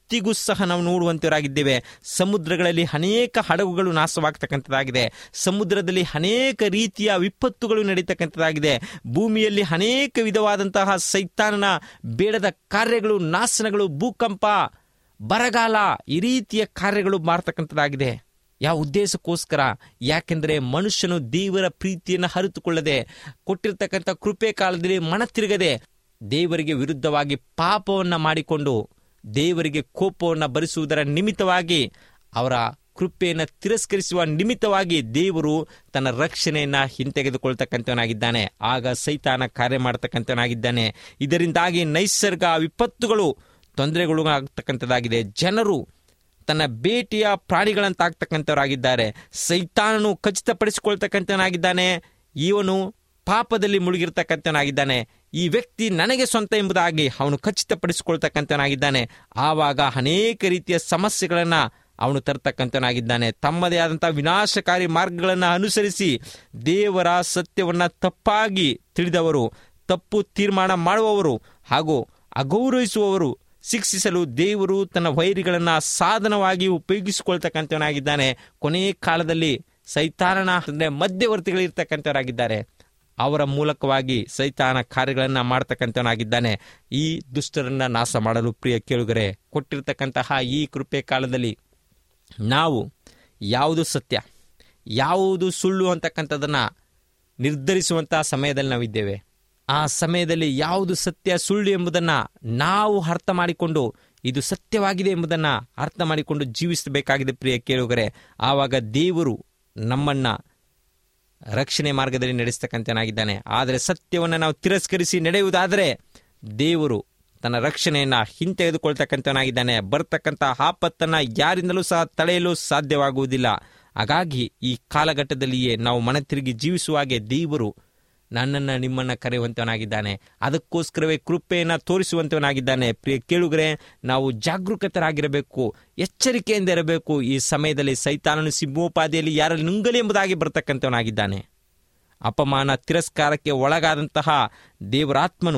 ಇವತ್ತಿಗೂ ಸಹ ನಾವು ನೋಡುವಂತವರಾಗಿದ್ದೇವೆ ಸಮುದ್ರಗಳಲ್ಲಿ ಅನೇಕ ಹಡಗುಗಳು ನಾಶವಾಗ್ತಕ್ಕಂಥದ್ದಾಗಿದೆ ಸಮುದ್ರದಲ್ಲಿ ಅನೇಕ ರೀತಿಯ ವಿಪತ್ತುಗಳು ನಡೀತಕ್ಕಂಥದ್ದಾಗಿದೆ ಭೂಮಿಯಲ್ಲಿ ಅನೇಕ ವಿಧವಾದಂತಹ ಸೈತಾನನ ಬೇಡದ ಕಾರ್ಯಗಳು ನಾಶನಗಳು ಭೂಕಂಪ ಬರಗಾಲ ಈ ರೀತಿಯ ಕಾರ್ಯಗಳು ಮಾಡ್ತಕ್ಕಂಥದ್ದಾಗಿದೆ ಯಾವ ಉದ್ದೇಶಕ್ಕೋಸ್ಕರ ಯಾಕೆಂದರೆ ಮನುಷ್ಯನು ದೇವರ ಪ್ರೀತಿಯನ್ನು ಹರಿತುಕೊಳ್ಳದೆ ಕೊಟ್ಟಿರ್ತಕ್ಕಂಥ ಕೃಪೆ ಕಾಲದಲ್ಲಿ ಮನ ತಿರುಗದೆ ದೇವರಿಗೆ ವಿರುದ್ಧವಾಗಿ ಪಾಪವನ್ನು ಮಾಡಿಕೊಂಡು ದೇವರಿಗೆ ಕೋಪವನ್ನು ಭರಿಸುವುದರ ನಿಮಿತ್ತವಾಗಿ ಅವರ ಕೃಪೆಯನ್ನು ತಿರಸ್ಕರಿಸುವ ನಿಮಿತ್ತವಾಗಿ ದೇವರು ತನ್ನ ರಕ್ಷಣೆಯನ್ನ ಹಿಂತೆಗೆದುಕೊಳ್ತಕ್ಕಂಥವನಾಗಿದ್ದಾನೆ ಆಗ ಸೈತಾನ ಕಾರ್ಯ ಮಾಡತಕ್ಕಂಥವನಾಗಿದ್ದಾನೆ ಇದರಿಂದಾಗಿ ನೈಸರ್ಗ ವಿಪತ್ತುಗಳು ತೊಂದರೆಗಳು ಆಗ್ತಕ್ಕಂಥದ್ದಾಗಿದೆ ಜನರು ತನ್ನ ಭೇಟಿಯ ಪ್ರಾಣಿಗಳಂತಾಗ್ತಕ್ಕಂಥವರಾಗಿದ್ದಾರೆ ಸೈತಾನನು ಖಚಿತಪಡಿಸಿಕೊಳ್ತಕ್ಕಂಥವನಾಗಿದ್ದಾನೆ ಇವನು ಪಾಪದಲ್ಲಿ ಮುಳುಗಿರ್ತಕ್ಕಂಥವನಾಗಿದ್ದಾನೆ ಈ ವ್ಯಕ್ತಿ ನನಗೆ ಸ್ವಂತ ಎಂಬುದಾಗಿ ಅವನು ಖಚಿತಪಡಿಸಿಕೊಳ್ತಕ್ಕಂಥವನಾಗಿದ್ದಾನೆ ಆವಾಗ ಅನೇಕ ರೀತಿಯ ಸಮಸ್ಯೆಗಳನ್ನು ಅವನು ತರ್ತಕ್ಕಂಥವನಾಗಿದ್ದಾನೆ ತಮ್ಮದೇ ಆದಂಥ ವಿನಾಶಕಾರಿ ಮಾರ್ಗಗಳನ್ನು ಅನುಸರಿಸಿ ದೇವರ ಸತ್ಯವನ್ನು ತಪ್ಪಾಗಿ ತಿಳಿದವರು ತಪ್ಪು ತೀರ್ಮಾನ ಮಾಡುವವರು ಹಾಗೂ ಅಗೌರವಿಸುವವರು ಶಿಕ್ಷಿಸಲು ದೇವರು ತನ್ನ ವೈರಿಗಳನ್ನು ಸಾಧನವಾಗಿ ಉಪಯೋಗಿಸಿಕೊಳ್ತಕ್ಕಂಥವನಾಗಿದ್ದಾನೆ ಕೊನೆಯ ಕಾಲದಲ್ಲಿ ಸೈತಾನನ ಅಂದರೆ ಮಧ್ಯವರ್ತಿಗಳಿರ್ತಕ್ಕಂಥವರಾಗಿದ್ದಾರೆ ಅವರ ಮೂಲಕವಾಗಿ ಸೈತಾನ ಕಾರ್ಯಗಳನ್ನು ಮಾಡ್ತಕ್ಕಂಥವನಾಗಿದ್ದಾನೆ ಈ ದುಷ್ಟರನ್ನ ನಾಶ ಮಾಡಲು ಪ್ರಿಯ ಕೇಳುಗರೆ ಕೊಟ್ಟಿರ್ತಕ್ಕಂತಹ ಈ ಕೃಪೆ ಕಾಲದಲ್ಲಿ ನಾವು ಯಾವುದು ಸತ್ಯ ಯಾವುದು ಸುಳ್ಳು ಅಂತಕ್ಕಂಥದ್ದನ್ನು ನಿರ್ಧರಿಸುವಂತಹ ಸಮಯದಲ್ಲಿ ನಾವಿದ್ದೇವೆ ಆ ಸಮಯದಲ್ಲಿ ಯಾವುದು ಸತ್ಯ ಸುಳ್ಳು ಎಂಬುದನ್ನು ನಾವು ಅರ್ಥ ಮಾಡಿಕೊಂಡು ಇದು ಸತ್ಯವಾಗಿದೆ ಎಂಬುದನ್ನು ಅರ್ಥ ಮಾಡಿಕೊಂಡು ಜೀವಿಸಬೇಕಾಗಿದೆ ಪ್ರಿಯ ಕೇಳುಗರೆ ಆವಾಗ ದೇವರು ನಮ್ಮನ್ನ ರಕ್ಷಣೆ ಮಾರ್ಗದಲ್ಲಿ ನಡೆಸ್ತಕ್ಕಂಥನಾಗಿದ್ದಾನೆ ಆದರೆ ಸತ್ಯವನ್ನು ನಾವು ತಿರಸ್ಕರಿಸಿ ನಡೆಯುವುದಾದರೆ ದೇವರು ತನ್ನ ರಕ್ಷಣೆಯನ್ನು ಹಿಂತೆಗೆದುಕೊಳ್ತಕ್ಕಂಥವನಾಗಿದ್ದಾನೆ ಬರ್ತಕ್ಕಂಥ ಆಪತ್ತನ್ನು ಯಾರಿಂದಲೂ ಸಹ ತಡೆಯಲು ಸಾಧ್ಯವಾಗುವುದಿಲ್ಲ ಹಾಗಾಗಿ ಈ ಕಾಲಘಟ್ಟದಲ್ಲಿಯೇ ನಾವು ಮನ ತಿರುಗಿ ಜೀವಿಸುವ ಹಾಗೆ ದೇವರು ನನ್ನನ್ನು ನಿಮ್ಮನ್ನು ಕರೆಯುವಂತವನಾಗಿದ್ದಾನೆ ಅದಕ್ಕೋಸ್ಕರವೇ ಕೃಪೆಯನ್ನು ತೋರಿಸುವಂತವನಾಗಿದ್ದಾನೆ ಪ್ರಿಯ ಕೇಳುಗರೆ ನಾವು ಜಾಗರೂಕತರಾಗಿರಬೇಕು ಎಚ್ಚರಿಕೆಯಿಂದ ಇರಬೇಕು ಈ ಸಮಯದಲ್ಲಿ ಸೈತಾನನು ಸಿಂಹೋಪಾದಿಯಲ್ಲಿ ಯಾರಲ್ಲಿ ನುಂಗಲಿ ಎಂಬುದಾಗಿ ಬರ್ತಕ್ಕಂಥವನಾಗಿದ್ದಾನೆ ಅಪಮಾನ ತಿರಸ್ಕಾರಕ್ಕೆ ಒಳಗಾದಂತಹ ದೇವರಾತ್ಮನು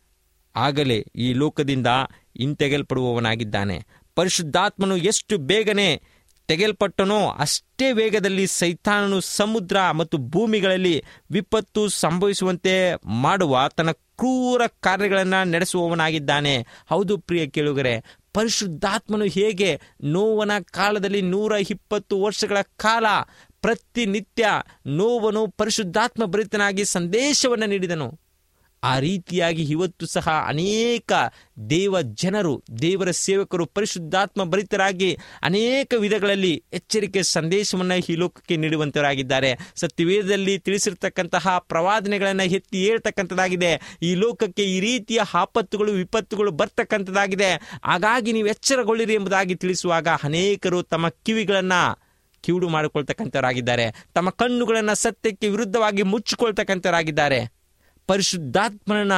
ಆಗಲೇ ಈ ಲೋಕದಿಂದ ಹಿಂತೆಗೆಲ್ಪಡುವವನಾಗಿದ್ದಾನೆ ಪರಿಶುದ್ಧಾತ್ಮನು ಎಷ್ಟು ಬೇಗನೆ ತೆಗೆಲ್ಪಟ್ಟನೋ ಅಷ್ಟೇ ವೇಗದಲ್ಲಿ ಸೈತಾನನು ಸಮುದ್ರ ಮತ್ತು ಭೂಮಿಗಳಲ್ಲಿ ವಿಪತ್ತು ಸಂಭವಿಸುವಂತೆ ಮಾಡುವ ತನ್ನ ಕ್ರೂರ ಕಾರ್ಯಗಳನ್ನು ನಡೆಸುವವನಾಗಿದ್ದಾನೆ ಹೌದು ಪ್ರಿಯ ಕೇಳುಗರೆ ಪರಿಶುದ್ಧಾತ್ಮನು ಹೇಗೆ ನೋವನ ಕಾಲದಲ್ಲಿ ನೂರ ಇಪ್ಪತ್ತು ವರ್ಷಗಳ ಕಾಲ ಪ್ರತಿನಿತ್ಯ ನೋವನು ಪರಿಶುದ್ಧಾತ್ಮ ಭರಿತನಾಗಿ ಸಂದೇಶವನ್ನು ನೀಡಿದನು ಆ ರೀತಿಯಾಗಿ ಇವತ್ತು ಸಹ ಅನೇಕ ದೇವ ಜನರು ದೇವರ ಸೇವಕರು ಪರಿಶುದ್ಧಾತ್ಮ ಭರಿತರಾಗಿ ಅನೇಕ ವಿಧಗಳಲ್ಲಿ ಎಚ್ಚರಿಕೆ ಸಂದೇಶವನ್ನು ಈ ಲೋಕಕ್ಕೆ ನೀಡುವಂತವರಾಗಿದ್ದಾರೆ ಸತ್ಯವೇದದಲ್ಲಿ ತಿಳಿಸಿರ್ತಕ್ಕಂತಹ ಪ್ರವಾದನೆಗಳನ್ನು ಎತ್ತಿ ಹೇಳ್ತಕ್ಕಂಥದ್ದಾಗಿದೆ ಈ ಲೋಕಕ್ಕೆ ಈ ರೀತಿಯ ಆಪತ್ತುಗಳು ವಿಪತ್ತುಗಳು ಬರ್ತಕ್ಕಂಥದ್ದಾಗಿದೆ ಹಾಗಾಗಿ ನೀವು ಎಚ್ಚರಗೊಳ್ಳಿರಿ ಎಂಬುದಾಗಿ ತಿಳಿಸುವಾಗ ಅನೇಕರು ತಮ್ಮ ಕಿವಿಗಳನ್ನು ಕಿವುಡು ಮಾಡಿಕೊಳ್ತಕ್ಕಂಥವರಾಗಿದ್ದಾರೆ ತಮ್ಮ ಕಣ್ಣುಗಳನ್ನು ಸತ್ಯಕ್ಕೆ ವಿರುದ್ಧವಾಗಿ ಮುಚ್ಚಿಕೊಳ್ತಕ್ಕಂಥವರಾಗಿದ್ದಾರೆ ಪರಿಶುದ್ಧಾತ್ಮರನ್ನ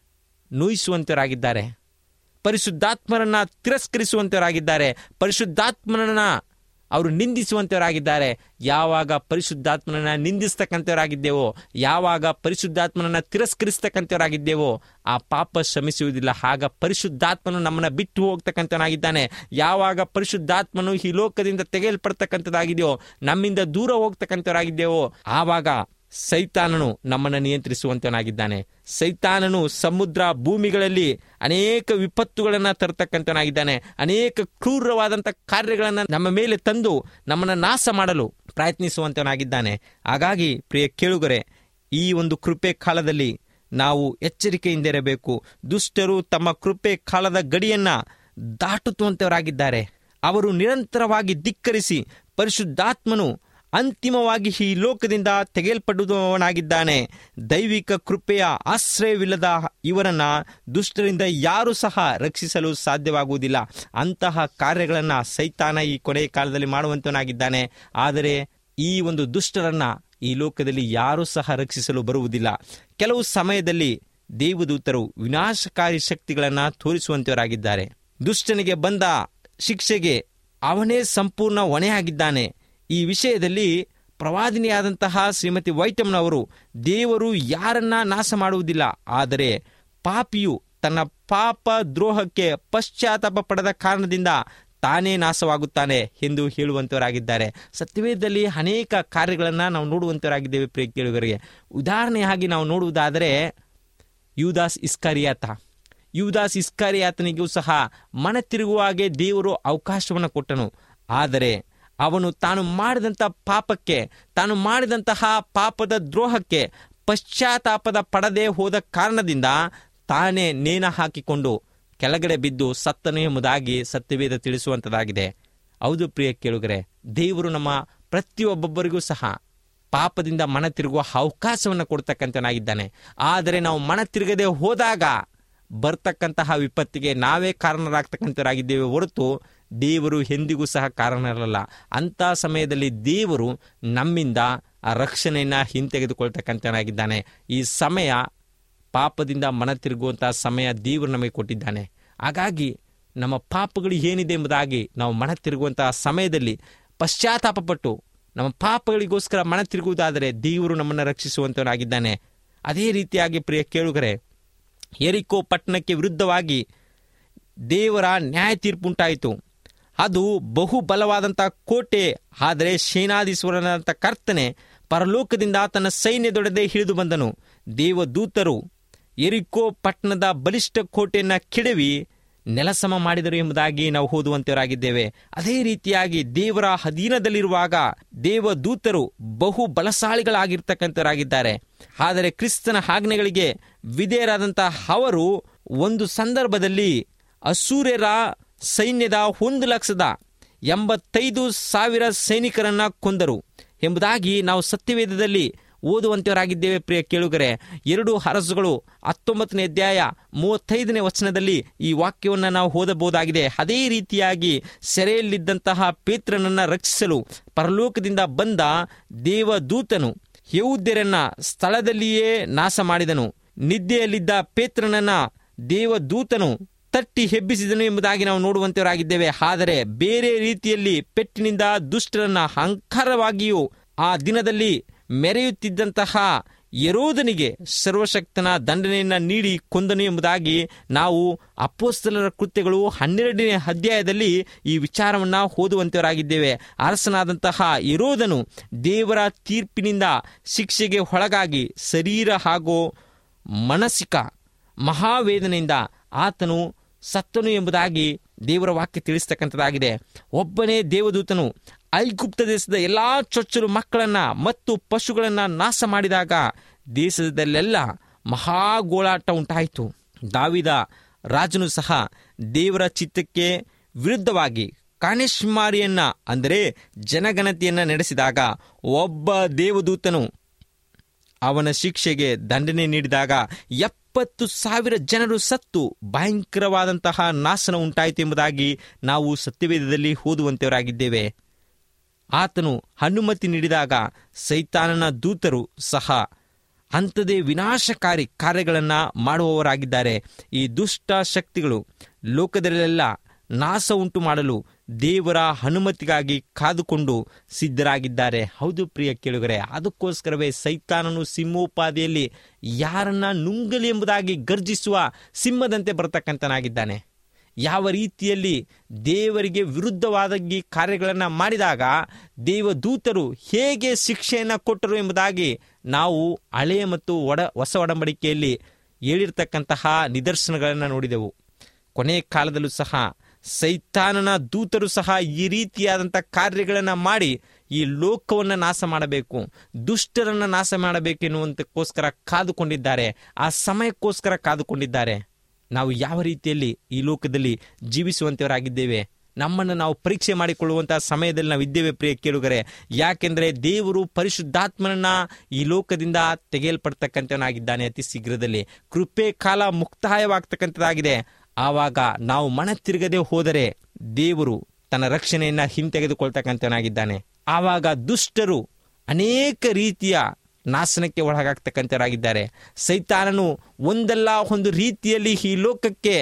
ನೋಯಿಸುವಂತವರಾಗಿದ್ದಾರೆ ಪರಿಶುದ್ಧಾತ್ಮರನ್ನ ತಿರಸ್ಕರಿಸುವಂತವರಾಗಿದ್ದಾರೆ ಪರಿಶುದ್ಧಾತ್ಮರನ್ನ ಅವರು ನಿಂದಿಸುವಂತವರಾಗಿದ್ದಾರೆ ಯಾವಾಗ ಪರಿಶುದ್ಧಾತ್ಮನನ್ನ ನಿಂದಿಸ್ತಕ್ಕಂಥವರಾಗಿದ್ದೇವೋ ಯಾವಾಗ ಪರಿಶುದ್ಧಾತ್ಮನನ್ನ ತಿರಸ್ಕರಿಸ್ತಕ್ಕಂಥವರಾಗಿದ್ದೇವೋ ಆ ಪಾಪ ಶ್ರಮಿಸುವುದಿಲ್ಲ ಆಗ ಪರಿಶುದ್ಧಾತ್ಮನು ನಮ್ಮನ್ನ ಬಿಟ್ಟು ಹೋಗ್ತಕ್ಕಂಥವನಾಗಿದ್ದಾನೆ ಯಾವಾಗ ಪರಿಶುದ್ಧಾತ್ಮನು ಈ ಲೋಕದಿಂದ ತೆಗೆಯಲ್ಪಡ್ತಕ್ಕಂಥದ್ದಾಗಿದೆಯೋ ನಮ್ಮಿಂದ ದೂರ ಹೋಗ್ತಕ್ಕಂಥವರಾಗಿದ್ದೇವೋ ಆವಾಗ ಸೈತಾನನು ನಮ್ಮನ್ನು ನಿಯಂತ್ರಿಸುವಂತನಾಗಿದ್ದಾನೆ ಸೈತಾನನು ಸಮುದ್ರ ಭೂಮಿಗಳಲ್ಲಿ ಅನೇಕ ವಿಪತ್ತುಗಳನ್ನು ತರತಕ್ಕಂಥನಾಗಿದ್ದಾನೆ ಅನೇಕ ಕ್ರೂರವಾದಂಥ ಕಾರ್ಯಗಳನ್ನು ನಮ್ಮ ಮೇಲೆ ತಂದು ನಮ್ಮನ್ನು ನಾಶ ಮಾಡಲು ಪ್ರಯತ್ನಿಸುವಂತನಾಗಿದ್ದಾನೆ ಹಾಗಾಗಿ ಪ್ರಿಯ ಕೇಳುಗರೆ ಈ ಒಂದು ಕೃಪೆ ಕಾಲದಲ್ಲಿ ನಾವು ಎಚ್ಚರಿಕೆಯಿಂದ ಇರಬೇಕು ದುಷ್ಟರು ತಮ್ಮ ಕೃಪೆ ಕಾಲದ ಗಡಿಯನ್ನ ದಾಟುತ್ತುವಂತವರಾಗಿದ್ದಾರೆ ಅವರು ನಿರಂತರವಾಗಿ ಧಿಕ್ಕರಿಸಿ ಪರಿಶುದ್ಧಾತ್ಮನು ಅಂತಿಮವಾಗಿ ಈ ಲೋಕದಿಂದ ತೆಗೆಯಲ್ಪಡುವವನಾಗಿದ್ದಾನೆ ದೈವಿಕ ಕೃಪೆಯ ಆಶ್ರಯವಿಲ್ಲದ ಇವರನ್ನ ದುಷ್ಟರಿಂದ ಯಾರೂ ಸಹ ರಕ್ಷಿಸಲು ಸಾಧ್ಯವಾಗುವುದಿಲ್ಲ ಅಂತಹ ಕಾರ್ಯಗಳನ್ನು ಸೈತಾನ ಈ ಕೊನೆಯ ಕಾಲದಲ್ಲಿ ಮಾಡುವಂತವನಾಗಿದ್ದಾನೆ ಆದರೆ ಈ ಒಂದು ದುಷ್ಟರನ್ನ ಈ ಲೋಕದಲ್ಲಿ ಯಾರೂ ಸಹ ರಕ್ಷಿಸಲು ಬರುವುದಿಲ್ಲ ಕೆಲವು ಸಮಯದಲ್ಲಿ ದೇವದೂತರು ವಿನಾಶಕಾರಿ ಶಕ್ತಿಗಳನ್ನು ತೋರಿಸುವಂತವರಾಗಿದ್ದಾರೆ ದುಷ್ಟನಿಗೆ ಬಂದ ಶಿಕ್ಷೆಗೆ ಅವನೇ ಸಂಪೂರ್ಣ ಹೊಣೆಯಾಗಿದ್ದಾನೆ ಈ ವಿಷಯದಲ್ಲಿ ಪ್ರವಾದಿನಿಯಾದಂತಹ ಶ್ರೀಮತಿ ವೈಟಮ್ನವರು ದೇವರು ಯಾರನ್ನ ನಾಶ ಮಾಡುವುದಿಲ್ಲ ಆದರೆ ಪಾಪಿಯು ತನ್ನ ಪಾಪ ದ್ರೋಹಕ್ಕೆ ಪಶ್ಚಾತ್ತಾಪ ಪಡೆದ ಕಾರಣದಿಂದ ತಾನೇ ನಾಶವಾಗುತ್ತಾನೆ ಎಂದು ಹೇಳುವಂತವರಾಗಿದ್ದಾರೆ ಸತ್ಯವೇದದಲ್ಲಿ ಅನೇಕ ಕಾರ್ಯಗಳನ್ನು ನಾವು ನೋಡುವಂತವರಾಗಿದ್ದೇವೆ ಪ್ರಿಯ ಕೇಳುಗರಿಗೆ ಉದಾಹರಣೆಯಾಗಿ ನಾವು ನೋಡುವುದಾದರೆ ಯುದಾಸ್ ಇಸ್ಕರಿಯಾತ ಯುದಾಸ್ ಇಸ್ಕರಿಯಾತನಿಗೂ ಸಹ ಮನ ತಿರುಗುವಾಗೆ ದೇವರು ಅವಕಾಶವನ್ನು ಕೊಟ್ಟನು ಆದರೆ ಅವನು ತಾನು ಮಾಡಿದಂಥ ಪಾಪಕ್ಕೆ ತಾನು ಮಾಡಿದಂತಹ ಪಾಪದ ದ್ರೋಹಕ್ಕೆ ಪಶ್ಚಾತ್ತಾಪದ ಪಡದೆ ಹೋದ ಕಾರಣದಿಂದ ತಾನೇ ನೇಣ ಹಾಕಿಕೊಂಡು ಕೆಳಗಡೆ ಬಿದ್ದು ಸತ್ತನು ಎಂಬುದಾಗಿ ಸತ್ಯವೇದ ತಿಳಿಸುವಂಥದ್ದಾಗಿದೆ ಹೌದು ಪ್ರಿಯ ಕೇಳುಗರೆ ದೇವರು ನಮ್ಮ ಪ್ರತಿಯೊಬ್ಬೊಬ್ಬರಿಗೂ ಸಹ ಪಾಪದಿಂದ ಮನ ತಿರುಗುವ ಅವಕಾಶವನ್ನು ಕೊಡ್ತಕ್ಕಂಥನಾಗಿದ್ದಾನೆ ಆದರೆ ನಾವು ಮನ ತಿರುಗದೆ ಹೋದಾಗ ಬರ್ತಕ್ಕಂತಹ ವಿಪತ್ತಿಗೆ ನಾವೇ ಕಾರಣರಾಗ್ತಕ್ಕಂಥವರಾಗಿದ್ದೇವೆ ಹೊರತು ದೇವರು ಎಂದಿಗೂ ಸಹ ಕಾರಣರಲ್ಲ ಅಂಥ ಸಮಯದಲ್ಲಿ ದೇವರು ನಮ್ಮಿಂದ ಆ ರಕ್ಷಣೆಯನ್ನು ಹಿಂತೆಗೆದುಕೊಳ್ತಕ್ಕಂಥನಾಗಿದ್ದಾನೆ ಈ ಸಮಯ ಪಾಪದಿಂದ ಮನ ತಿರುಗುವಂತಹ ಸಮಯ ದೇವರು ನಮಗೆ ಕೊಟ್ಟಿದ್ದಾನೆ ಹಾಗಾಗಿ ನಮ್ಮ ಪಾಪಗಳು ಏನಿದೆ ಎಂಬುದಾಗಿ ನಾವು ಮನ ತಿರುಗುವಂತಹ ಸಮಯದಲ್ಲಿ ಪಶ್ಚಾತ್ತಾಪಪಟ್ಟು ನಮ್ಮ ಪಾಪಗಳಿಗೋಸ್ಕರ ಮನ ತಿರುಗುವುದಾದರೆ ದೇವರು ನಮ್ಮನ್ನು ರಕ್ಷಿಸುವಂತವನಾಗಿದ್ದಾನೆ ಅದೇ ರೀತಿಯಾಗಿ ಪ್ರಿಯ ಕೇಳುಗರೆ ಎರಿಕೋ ಪಟ್ಟಣಕ್ಕೆ ವಿರುದ್ಧವಾಗಿ ದೇವರ ನ್ಯಾಯ ತೀರ್ಪುಂಟಾಯಿತು ಅದು ಬಹು ಬಲವಾದಂಥ ಕೋಟೆ ಆದರೆ ಸೇನಾಧೀಶ್ವರನಾದಂಥ ಕರ್ತನೆ ಪರಲೋಕದಿಂದ ತನ್ನ ಸೈನ್ಯದೊಡದೆ ಹಿಡಿದು ಬಂದನು ದೇವದೂತರು ಎರಿಕೋ ಪಟ್ಟಣದ ಬಲಿಷ್ಠ ಕೋಟೆಯನ್ನು ಕೆಡವಿ ನೆಲಸಮ ಮಾಡಿದರು ಎಂಬುದಾಗಿ ನಾವು ಓದುವಂತವರಾಗಿದ್ದೇವೆ ಅದೇ ರೀತಿಯಾಗಿ ದೇವರ ಅಧೀನದಲ್ಲಿರುವಾಗ ದೇವದೂತರು ಬಹು ಬಲಶಾಲಿಗಳಾಗಿರ್ತಕ್ಕಂಥವರಾಗಿದ್ದಾರೆ ಆದರೆ ಕ್ರಿಸ್ತನ ಆಜ್ಞೆಗಳಿಗೆ ವಿಧೇಯರಾದಂತಹ ಅವರು ಒಂದು ಸಂದರ್ಭದಲ್ಲಿ ಅಸೂರ್ಯರ ಸೈನ್ಯದ ಒಂದು ಲಕ್ಷದ ಎಂಬತ್ತೈದು ಸಾವಿರ ಸೈನಿಕರನ್ನ ಕೊಂದರು ಎಂಬುದಾಗಿ ನಾವು ಸತ್ಯವೇದದಲ್ಲಿ ಓದುವಂತವರಾಗಿದ್ದೇವೆ ಪ್ರಿಯ ಕೇಳುಗರೆ ಎರಡು ಹರಸುಗಳು ಹತ್ತೊಂಬತ್ತನೇ ಅಧ್ಯಾಯ ಮೂವತ್ತೈದನೇ ವಚನದಲ್ಲಿ ಈ ವಾಕ್ಯವನ್ನು ನಾವು ಓದಬಹುದಾಗಿದೆ ಅದೇ ರೀತಿಯಾಗಿ ಸೆರೆಯಲ್ಲಿದ್ದಂತಹ ಪೇತ್ರನನ್ನ ರಕ್ಷಿಸಲು ಪರಲೋಕದಿಂದ ಬಂದ ದೇವದೂತನು ಯಹೂದ್ಯರನ್ನ ಸ್ಥಳದಲ್ಲಿಯೇ ನಾಶ ಮಾಡಿದನು ನಿದ್ದೆಯಲ್ಲಿದ್ದ ಪೇತ್ರನನ್ನ ದೇವದೂತನು ತಟ್ಟಿ ಹೆಬ್ಬಿಸಿದನು ಎಂಬುದಾಗಿ ನಾವು ನೋಡುವಂತವರಾಗಿದ್ದೇವೆ ಆದರೆ ಬೇರೆ ರೀತಿಯಲ್ಲಿ ಪೆಟ್ಟಿನಿಂದ ದುಷ್ಟರನ್ನ ಅಹಂಕಾರವಾಗಿಯೂ ಆ ದಿನದಲ್ಲಿ ಮೆರೆಯುತ್ತಿದ್ದಂತಹ ಯರೋದನಿಗೆ ಸರ್ವಶಕ್ತನ ದಂಡನೆಯನ್ನ ನೀಡಿ ಕೊಂದನು ಎಂಬುದಾಗಿ ನಾವು ಅಪ್ಪೋಸ್ತಲರ ಕೃತ್ಯಗಳು ಹನ್ನೆರಡನೇ ಅಧ್ಯಾಯದಲ್ಲಿ ಈ ವಿಚಾರವನ್ನ ಓದುವಂತವರಾಗಿದ್ದೇವೆ ಅರಸನಾದಂತಹ ಯರೋದನು ದೇವರ ತೀರ್ಪಿನಿಂದ ಶಿಕ್ಷೆಗೆ ಒಳಗಾಗಿ ಶರೀರ ಹಾಗೂ ಮಾನಸಿಕ ಮಹಾವೇದನೆಯಿಂದ ಆತನು ಸತ್ತನು ಎಂಬುದಾಗಿ ದೇವರ ವಾಕ್ಯ ತಿಳಿಸ್ತಕ್ಕಂಥದ್ದಾಗಿದೆ ಒಬ್ಬನೇ ದೇವದೂತನು ಐಗುಪ್ತ ದೇಶದ ಎಲ್ಲಾ ಚೊಚ್ಚಲು ಮಕ್ಕಳನ್ನ ಮತ್ತು ಪಶುಗಳನ್ನ ನಾಶ ಮಾಡಿದಾಗ ದೇಶದಲ್ಲೆಲ್ಲ ಮಹಾಗೋಳಾಟ ಉಂಟಾಯಿತು ದಾವಿದ ರಾಜನು ಸಹ ದೇವರ ಚಿತ್ತಕ್ಕೆ ವಿರುದ್ಧವಾಗಿ ಕಾಣೆಶ್ಮಾರಿಯನ್ನ ಅಂದರೆ ಜನಗಣತಿಯನ್ನ ನಡೆಸಿದಾಗ ಒಬ್ಬ ದೇವದೂತನು ಅವನ ಶಿಕ್ಷೆಗೆ ದಂಡನೆ ನೀಡಿದಾಗ ಎಪ್ಪತ್ತು ಸಾವಿರ ಜನರು ಸತ್ತು ಭಯಂಕರವಾದಂತಹ ನಾಶನ ಉಂಟಾಯಿತು ಎಂಬುದಾಗಿ ನಾವು ಸತ್ಯವೇದದಲ್ಲಿ ಓದುವಂತವರಾಗಿದ್ದೇವೆ ಆತನು ಅನುಮತಿ ನೀಡಿದಾಗ ಸೈತಾನನ ದೂತರು ಸಹ ಅಂಥದೇ ವಿನಾಶಕಾರಿ ಕಾರ್ಯಗಳನ್ನು ಮಾಡುವವರಾಗಿದ್ದಾರೆ ಈ ದುಷ್ಟ ಶಕ್ತಿಗಳು ಲೋಕದಲ್ಲೆಲ್ಲ ನಾಶ ಉಂಟು ಮಾಡಲು ದೇವರ ಅನುಮತಿಗಾಗಿ ಕಾದುಕೊಂಡು ಸಿದ್ಧರಾಗಿದ್ದಾರೆ ಹೌದು ಪ್ರಿಯ ಕೇಳುಗರೆ ಅದಕ್ಕೋಸ್ಕರವೇ ಸೈತಾನನು ಸಿಂಹೋಪಾದಿಯಲ್ಲಿ ಯಾರನ್ನ ನುಂಗಲಿ ಎಂಬುದಾಗಿ ಗರ್ಜಿಸುವ ಸಿಂಹದಂತೆ ಬರತಕ್ಕಂತನಾಗಿದ್ದಾನೆ ಯಾವ ರೀತಿಯಲ್ಲಿ ದೇವರಿಗೆ ವಿರುದ್ಧವಾದಾಗಿ ಕಾರ್ಯಗಳನ್ನು ಮಾಡಿದಾಗ ದೇವದೂತರು ಹೇಗೆ ಶಿಕ್ಷೆಯನ್ನು ಕೊಟ್ಟರು ಎಂಬುದಾಗಿ ನಾವು ಹಳೆಯ ಮತ್ತು ಒಡ ಹೊಸ ಒಡಂಬಡಿಕೆಯಲ್ಲಿ ಹೇಳಿರ್ತಕ್ಕಂತಹ ನಿದರ್ಶನಗಳನ್ನು ನೋಡಿದೆವು ಕೊನೆಯ ಕಾಲದಲ್ಲೂ ಸಹ ಸೈತಾನನ ದೂತರು ಸಹ ಈ ರೀತಿಯಾದಂಥ ಕಾರ್ಯಗಳನ್ನು ಮಾಡಿ ಈ ಲೋಕವನ್ನು ನಾಶ ಮಾಡಬೇಕು ದುಷ್ಟರನ್ನು ನಾಶ ಮಾಡಬೇಕೆನ್ನುವಂತಕ್ಕೋಸ್ಕರ ಕಾದುಕೊಂಡಿದ್ದಾರೆ ಆ ಸಮಯಕ್ಕೋಸ್ಕರ ಕಾದುಕೊಂಡಿದ್ದಾರೆ ನಾವು ಯಾವ ರೀತಿಯಲ್ಲಿ ಈ ಲೋಕದಲ್ಲಿ ಜೀವಿಸುವಂತವರಾಗಿದ್ದೇವೆ ನಮ್ಮನ್ನು ನಾವು ಪರೀಕ್ಷೆ ಮಾಡಿಕೊಳ್ಳುವಂತಹ ಸಮಯದಲ್ಲಿ ನಾವು ಇದ್ದೇವೆ ಪ್ರಿಯ ಕೇಳುಗರೆ ಯಾಕೆಂದ್ರೆ ದೇವರು ಪರಿಶುದ್ಧಾತ್ಮನನ್ನ ಈ ಲೋಕದಿಂದ ತೆಗೆಯಲ್ಪಡ್ತಕ್ಕಂಥವನಾಗಿದ್ದಾನೆ ಅತಿ ಶೀಘ್ರದಲ್ಲಿ ಕೃಪೆ ಕಾಲ ಮುಕ್ತಾಯವಾಗ್ತಕ್ಕಂಥದ್ದಾಗಿದೆ ಆವಾಗ ನಾವು ಮನ ತಿರುಗದೆ ಹೋದರೆ ದೇವರು ತನ್ನ ರಕ್ಷಣೆಯನ್ನ ಹಿಂತೆಗೆದುಕೊಳ್ತಕ್ಕಂಥವನಾಗಿದ್ದಾನೆ ಆವಾಗ ದುಷ್ಟರು ಅನೇಕ ರೀತಿಯ ನಾಶನಕ್ಕೆ ಒಳಗಾಗ್ತಕ್ಕಂಥವರಾಗಿದ್ದಾರೆ ಸೈತಾನನು ಒಂದಲ್ಲ ಒಂದು ರೀತಿಯಲ್ಲಿ ಈ ಲೋಕಕ್ಕೆ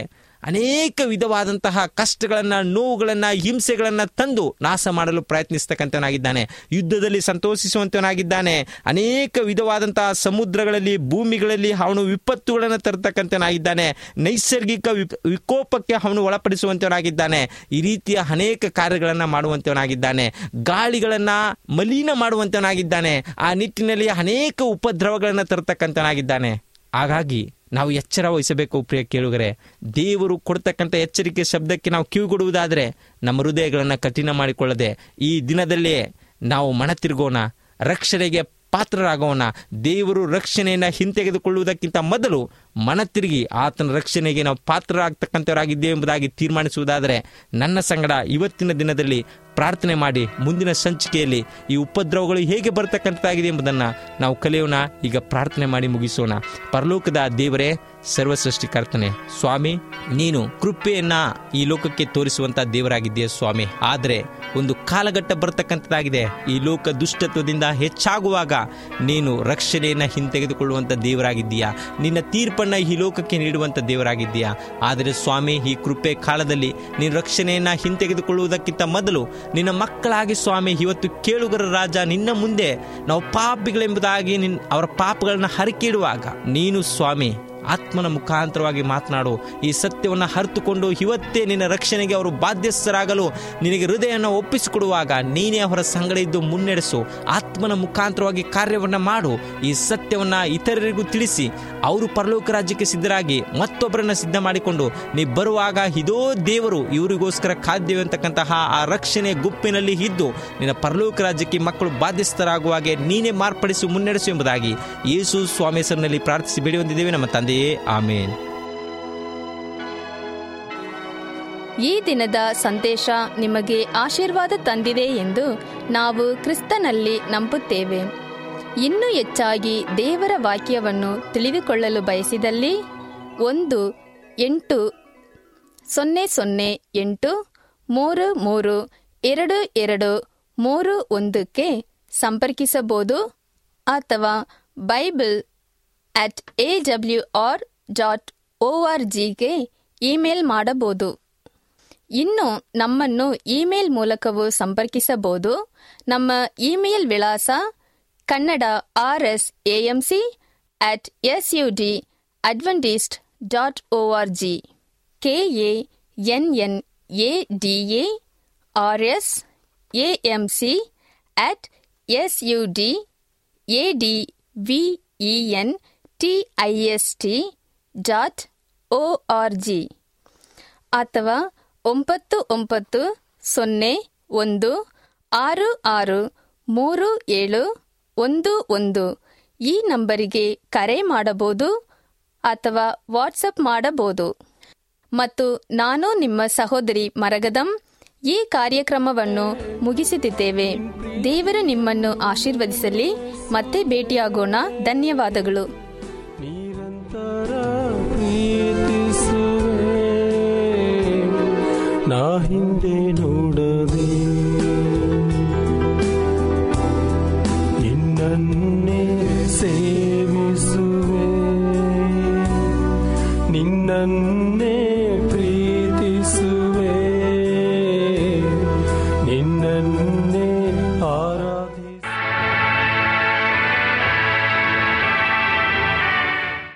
ಅನೇಕ ವಿಧವಾದಂತಹ ಕಷ್ಟಗಳನ್ನು ನೋವುಗಳನ್ನು ಹಿಂಸೆಗಳನ್ನು ತಂದು ನಾಶ ಮಾಡಲು ಪ್ರಯತ್ನಿಸ್ತಕ್ಕಂಥವನಾಗಿದ್ದಾನೆ ಯುದ್ಧದಲ್ಲಿ ಸಂತೋಷಿಸುವಂತವನಾಗಿದ್ದಾನೆ ಅನೇಕ ವಿಧವಾದಂತಹ ಸಮುದ್ರಗಳಲ್ಲಿ ಭೂಮಿಗಳಲ್ಲಿ ಅವನು ವಿಪತ್ತುಗಳನ್ನು ತರತಕ್ಕಂಥವನಾಗಿದ್ದಾನೆ ನೈಸರ್ಗಿಕ ವಿಪ್- ವಿಕೋಪಕ್ಕೆ ಅವನು ಒಳಪಡಿಸುವಂತವನಾಗಿದ್ದಾನೆ ಈ ರೀತಿಯ ಅನೇಕ ಕಾರ್ಯಗಳನ್ನು ಮಾಡುವಂತವನಾಗಿದ್ದಾನೆ ಗಾಳಿಗಳನ್ನು ಮಲಿನ ಮಾಡುವಂತವನಾಗಿದ್ದಾನೆ ಆ ನಿಟ್ಟಿನಲ್ಲಿ ಅನೇಕ ಉಪದ್ರವಗಳನ್ನು ತರತಕ್ಕಂಥವನಾಗಿದ್ದಾನೆ ಹಾಗಾಗಿ ನಾವು ಎಚ್ಚರ ವಹಿಸಬೇಕು ಪ್ರಿಯ ಕೇಳುಗರೆ ದೇವರು ಕೊಡ್ತಕ್ಕಂಥ ಎಚ್ಚರಿಕೆ ಶಬ್ದಕ್ಕೆ ನಾವು ಕಿವಿಗೊಡುವುದಾದರೆ ನಮ್ಮ ಹೃದಯಗಳನ್ನು ಕಠಿಣ ಮಾಡಿಕೊಳ್ಳದೆ ಈ ದಿನದಲ್ಲೇ ನಾವು ಮನ ತಿರುಗೋಣ ರಕ್ಷಣೆಗೆ ಪಾತ್ರರಾಗೋಣ ದೇವರು ರಕ್ಷಣೆಯನ್ನು ಹಿಂತೆಗೆದುಕೊಳ್ಳುವುದಕ್ಕಿಂತ ಮೊದಲು ಮನ ತಿರುಗಿ ಆತನ ರಕ್ಷಣೆಗೆ ನಾವು ಪಾತ್ರರಾಗ್ತಕ್ಕಂಥವರಾಗಿದ್ದೇವೆ ಎಂಬುದಾಗಿ ತೀರ್ಮಾನಿಸುವುದಾದರೆ ನನ್ನ ಸಂಗಡ ಇವತ್ತಿನ ದಿನದಲ್ಲಿ ಪ್ರಾರ್ಥನೆ ಮಾಡಿ ಮುಂದಿನ ಸಂಚಿಕೆಯಲ್ಲಿ ಈ ಉಪದ್ರವಗಳು ಹೇಗೆ ಬರ್ತಕ್ಕಂಥದ್ದಾಗಿದೆ ಎಂಬುದನ್ನು ನಾವು ಕಲಿಯೋಣ ಈಗ ಪ್ರಾರ್ಥನೆ ಮಾಡಿ ಮುಗಿಸೋಣ ಪರಲೋಕದ ದೇವರೇ ಸರ್ವ ಸೃಷ್ಟಿಕರ್ತನೆ ಸ್ವಾಮಿ ನೀನು ಕೃಪೆಯನ್ನ ಈ ಲೋಕಕ್ಕೆ ತೋರಿಸುವಂತ ದೇವರಾಗಿದ್ದೀಯ ಸ್ವಾಮಿ ಆದರೆ ಒಂದು ಕಾಲಘಟ್ಟ ಬರ್ತಕ್ಕಂಥದ್ದಾಗಿದೆ ಈ ಲೋಕ ದುಷ್ಟತ್ವದಿಂದ ಹೆಚ್ಚಾಗುವಾಗ ನೀನು ರಕ್ಷಣೆಯನ್ನ ಹಿಂತೆಗೆದುಕೊಳ್ಳುವಂತ ದೇವರಾಗಿದ್ದೀಯಾ ನಿನ್ನ ತೀರ್ಪನ್ನ ಈ ಲೋಕಕ್ಕೆ ನೀಡುವಂತ ದೇವರಾಗಿದ್ದೀಯಾ ಆದರೆ ಸ್ವಾಮಿ ಈ ಕೃಪೆ ಕಾಲದಲ್ಲಿ ನೀನು ರಕ್ಷಣೆಯನ್ನ ಹಿಂತೆಗೆದುಕೊಳ್ಳುವುದಕ್ಕಿಂತ ಮೊದಲು ನಿನ್ನ ಮಕ್ಕಳಾಗಿ ಸ್ವಾಮಿ ಇವತ್ತು ಕೇಳುಗರ ರಾಜ ನಿನ್ನ ಮುಂದೆ ನಾವು ಪಾಪಿಗಳೆಂಬುದಾಗಿ ನಿನ್ ಅವರ ಪಾಪಗಳನ್ನ ಹರಕಿಡುವಾಗ ನೀನು ಸ್ವಾಮಿ ಆತ್ಮನ ಮುಖಾಂತರವಾಗಿ ಮಾತನಾಡು ಈ ಸತ್ಯವನ್ನು ಅರಿತುಕೊಂಡು ಇವತ್ತೇ ನಿನ್ನ ರಕ್ಷಣೆಗೆ ಅವರು ಬಾಧ್ಯಸ್ಥರಾಗಲು ನಿನಗೆ ಹೃದಯವನ್ನು ಒಪ್ಪಿಸಿಕೊಡುವಾಗ ನೀನೇ ಅವರ ಸಂಗಡ ಇದ್ದು ಮುನ್ನಡೆಸು ಆತ್ಮನ ಮುಖಾಂತರವಾಗಿ ಕಾರ್ಯವನ್ನು ಮಾಡು ಈ ಸತ್ಯವನ್ನು ಇತರರಿಗೂ ತಿಳಿಸಿ ಅವರು ಪರಲೋಕ ರಾಜ್ಯಕ್ಕೆ ಸಿದ್ಧರಾಗಿ ಮತ್ತೊಬ್ಬರನ್ನ ಸಿದ್ಧ ಮಾಡಿಕೊಂಡು ನೀ ಬರುವಾಗ ಇದೋ ದೇವರು ಇವರಿಗೋಸ್ಕರ ಖಾದ್ಯವೆ ಅಂತಕ್ಕಂತಹ ಆ ರಕ್ಷಣೆ ಗುಂಪಿನಲ್ಲಿ ಇದ್ದು ನಿನ್ನ ಪರಲೋಕ ರಾಜ್ಯಕ್ಕೆ ಮಕ್ಕಳು ಬಾಧ್ಯಸ್ಥರಾಗುವಾಗೆ ನೀನೇ ಮಾರ್ಪಡಿಸಿ ಮುನ್ನಡೆಸು ಎಂಬುದಾಗಿ ಯೇಸು ಸ್ವಾಮಿ ಹೆಸರಿನಲ್ಲಿ ಪ್ರಾರ್ಥಿಸಿ ಬೇಡಿ ಹೊಂದಿದ್ದೇವೆ ನಮ್ಮ ತಂದೆಯೇ ಆಮೇನ್ ಈ ದಿನದ ಸಂದೇಶ ನಿಮಗೆ ಆಶೀರ್ವಾದ ತಂದಿದೆ ಎಂದು ನಾವು ಕ್ರಿಸ್ತನಲ್ಲಿ ನಂಬುತ್ತೇವೆ ಇನ್ನೂ ಹೆಚ್ಚಾಗಿ ದೇವರ ವಾಕ್ಯವನ್ನು ತಿಳಿದುಕೊಳ್ಳಲು ಬಯಸಿದಲ್ಲಿ ಒಂದು ಎಂಟು ಸೊನ್ನೆ ಸೊನ್ನೆ ಎಂಟು ಮೂರು ಮೂರು ಎರಡು ಎರಡು ಮೂರು ಒಂದಕ್ಕೆ ಸಂಪರ್ಕಿಸಬಹುದು ಅಥವಾ Bible at A W R dot O R ಜಿಗೆ ಇಮೇಲ್ ಮಾಡಬಹುದು ಇನ್ನು ನಮ್ಮನ್ನು ಇಮೇಲ್ ಮೂಲಕವೂ ಸಂಪರ್ಕಿಸಬಹುದು ನಮ್ಮ ಇಮೇಲ್ ವಿಳಾಸ Kannada R S A M C at S U D Adventist dot O R G K A N N A D A R S A M C at S U D A D V E N T I S T dot O R G ಅಥವಾ ಒಂಬತ್ತು ಒಂಬತ್ತು ಸೊನ್ನೆ ಒಂದು ಆರು ಆರು ಮೂರು ಏಳು ಒಂದು ಒಂದು ಈ ನಂಬರಿಗೆ ಕರೆ ಮಾಡಬಹುದು ಅಥವಾ ವಾಟ್ಸಪ್ ಮಾಡಬಹುದು ಮತ್ತು ನಾನು ನಿಮ್ಮ ಸಹೋದರಿ ಮರಗದಂ ಈ ಕಾರ್ಯಕ್ರಮವನ್ನು ಮುಗಿಸುತ್ತಿದ್ದೇವೆ ದೇವರು ನಿಮ್ಮನ್ನು ಆಶೀರ್ವದಿಸಲಿ ಮತ್ತೆ ಭೇಟಿಯಾಗೋಣ ಧನ್ಯವಾದಗಳು ನಿರಂತರ ಪ್ರೀತಿಸುವೆ ನಾ ಹಿಂದೆ ನೋಡದೆ ನಿನ್ನನ್ನೇ ಸೇವಿಸುವೆ ನಿನ್ನನ್ನೇ ಪ್ರೀತಿಸುವೆ